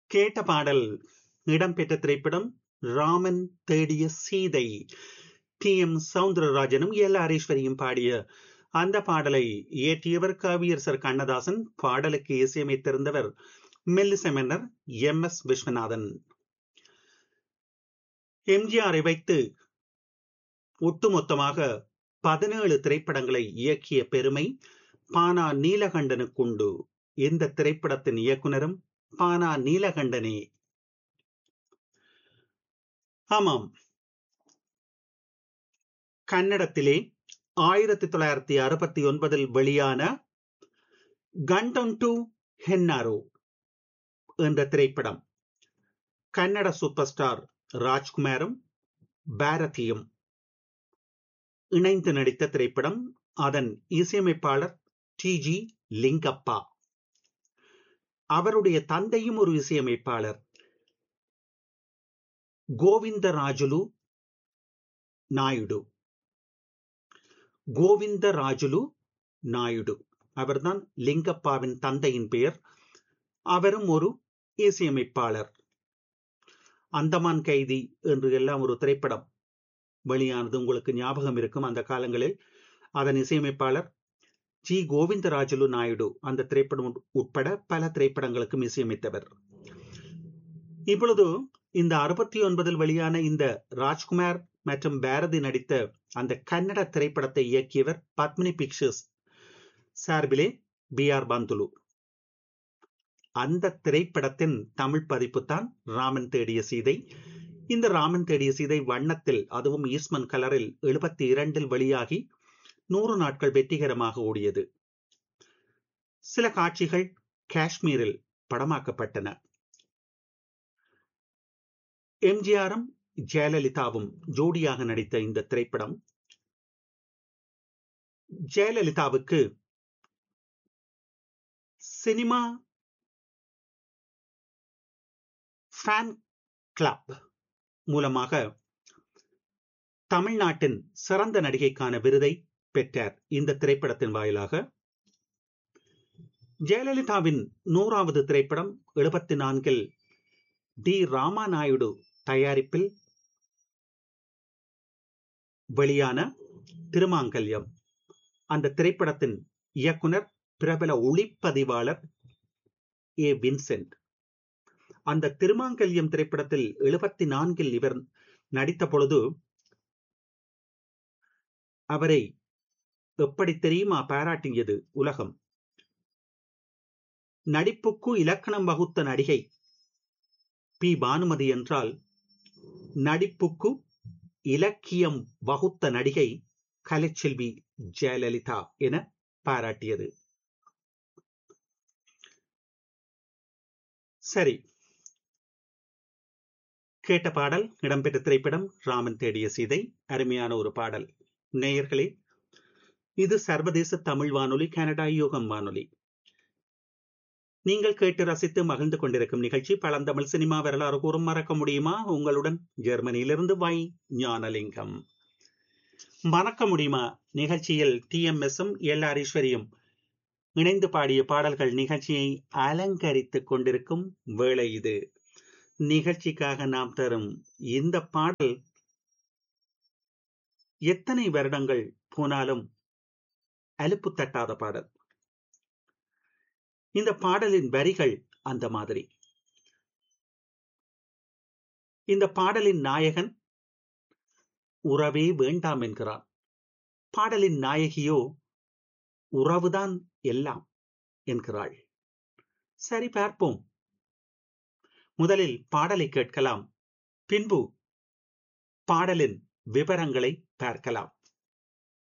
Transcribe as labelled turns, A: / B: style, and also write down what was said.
A: கேட்ட பாடல் இடம்பெற்ற திரைப்படம் ராமன் தேடிய சீதை டி எம் சவுந்தரராஜனும் எல் ஹரீஸ்வரியும் பாடிய அந்த பாடலை இயற்றியவர் கவியரசர் கண்ணதாசன் பாடலுக்கு இசையமைத்திருந்தவர் மெல்லிசை மன்னர் எம் எஸ் விஸ்வநாதன் எம்ஜிஆரை வைத்து ஒட்டுமொத்தமாக பதினேழு திரைப்படங்களை இயக்கிய பெருமை பானா நீலகண்டனுக்குண்டு இந்த திரைப்படத்தின் இயக்குனரும் பானா நீலகண்டனே ஆமாம் கன்னடத்திலே ஆயிரத்தி தொள்ளாயிரத்தி அறுபத்தி ஒன்பதில் வெளியான கண்டம் டு ஹென்னாரோ என்ற திரைப்படம் கன்னட சூப்பர் ஸ்டார் ராஜ்குமாரும் பாரதியும் இணைந்து நடித்த திரைப்படம் அதன் இசையமைப்பாளர் டி ஜி லிங்கப்பா அவருடைய தந்தையும் ஒரு இசையமைப்பாளர் கோவிந்தராஜுலு நாயுடு கோவிந்தராஜுலு நாயுடு அவர்தான் லிங்கப்பாவின் தந்தையின் பெயர் அவரும் ஒரு இசையமைப்பாளர் அந்தமான் கைதி என்று எல்லாம் ஒரு திரைப்படம் வெளியானது உங்களுக்கு ஞாபகம் இருக்கும் அந்த காலங்களில் அதன் இசையமைப்பாளர் ஜி கோவிந்தராஜுலு நாயுடு அந்த திரைப்படம் உட்பட பல திரைப்படங்களுக்கும் இசையமைத்தவர் இப்பொழுது இந்த அறுபத்தி ஒன்பதில் வெளியான இந்த ராஜ்குமார் மற்றும் பாரதி நடித்த அந்த கன்னட திரைப்படத்தை இயக்கியவர் பத்மினி பிக்சர்ஸ் சார்பிலே பி ஆர் பந்துலு அந்த திரைப்படத்தின் தமிழ் பதிப்பு தான் ராமன் தேடிய சீதை இந்த ராமன் தேடிய சீதை வண்ணத்தில் அதுவும் ஈஸ்மன் கலரில் எழுபத்தி இரண்டில் வெளியாகி நூறு நாட்கள் வெற்றிகரமாக ஓடியது சில காட்சிகள் காஷ்மீரில் படமாக்கப்பட்டன எம்ஜிஆரும் ஜெயலலிதாவும் ஜோடியாக நடித்த இந்த திரைப்படம் ஜெயலலிதாவுக்கு சினிமா ஃபேன் கிளப் மூலமாக தமிழ்நாட்டின் சிறந்த நடிகைக்கான விருதை பெற்றார் இந்த திரைப்படத்தின் வாயிலாக ஜெயலலிதாவின் நூறாவது திரைப்படம் எழுபத்தி நான்கில் டி ராமாநாயுடு தயாரிப்பில் வெளியான திருமாங்கல்யம் அந்த திரைப்படத்தின் இயக்குனர் பிரபல ஒளிப்பதிவாளர் ஏ வின்சென்ட் அந்த திருமாங்கல்யம் திரைப்படத்தில் எழுபத்தி நான்கில் இவர் நடித்த பொழுது அவரை எப்படி தெரியுமா பாராட்டியது உலகம் நடிப்புக்கு இலக்கணம் வகுத்த நடிகை பி பானுமதி என்றால் நடிப்புக்கு இலக்கியம் வகுத்த நடிகை கலைச்செல்வி ஜெயலலிதா என பாராட்டியது சரி கேட்ட பாடல் இடம்பெற்ற திரைப்படம் ராமன் தேடிய சீதை அருமையான ஒரு பாடல் நேயர்களே இது சர்வதேச தமிழ் வானொலி கனடா யோகம் வானொலி நீங்கள் கேட்டு ரசித்து மகிழ்ந்து கொண்டிருக்கும் நிகழ்ச்சி பழந்தமிழ் சினிமா வரலாறு கூறும் மறக்க முடியுமா உங்களுடன் ஜெர்மனியிலிருந்து வை ஞானலிங்கம் மறக்க முடியுமா நிகழ்ச்சியில் டி எம் எஸும் எல் ஹரீஸ்வரியும் இணைந்து பாடிய பாடல்கள் நிகழ்ச்சியை அலங்கரித்துக் கொண்டிருக்கும் வேளை இது நிகழ்ச்சிக்காக நாம் தரும் இந்த பாடல் எத்தனை வருடங்கள் போனாலும் அலுப்பு தட்டாத பாடல் இந்த பாடலின் வரிகள் அந்த மாதிரி இந்த பாடலின் நாயகன் உறவே வேண்டாம் என்கிறான் பாடலின் நாயகியோ உறவுதான் எல்லாம் என்கிறாள் சரி பார்ப்போம் முதலில் பாடலை கேட்கலாம் பின்பு பாடலின் விவரங்களை பார்க்கலாம்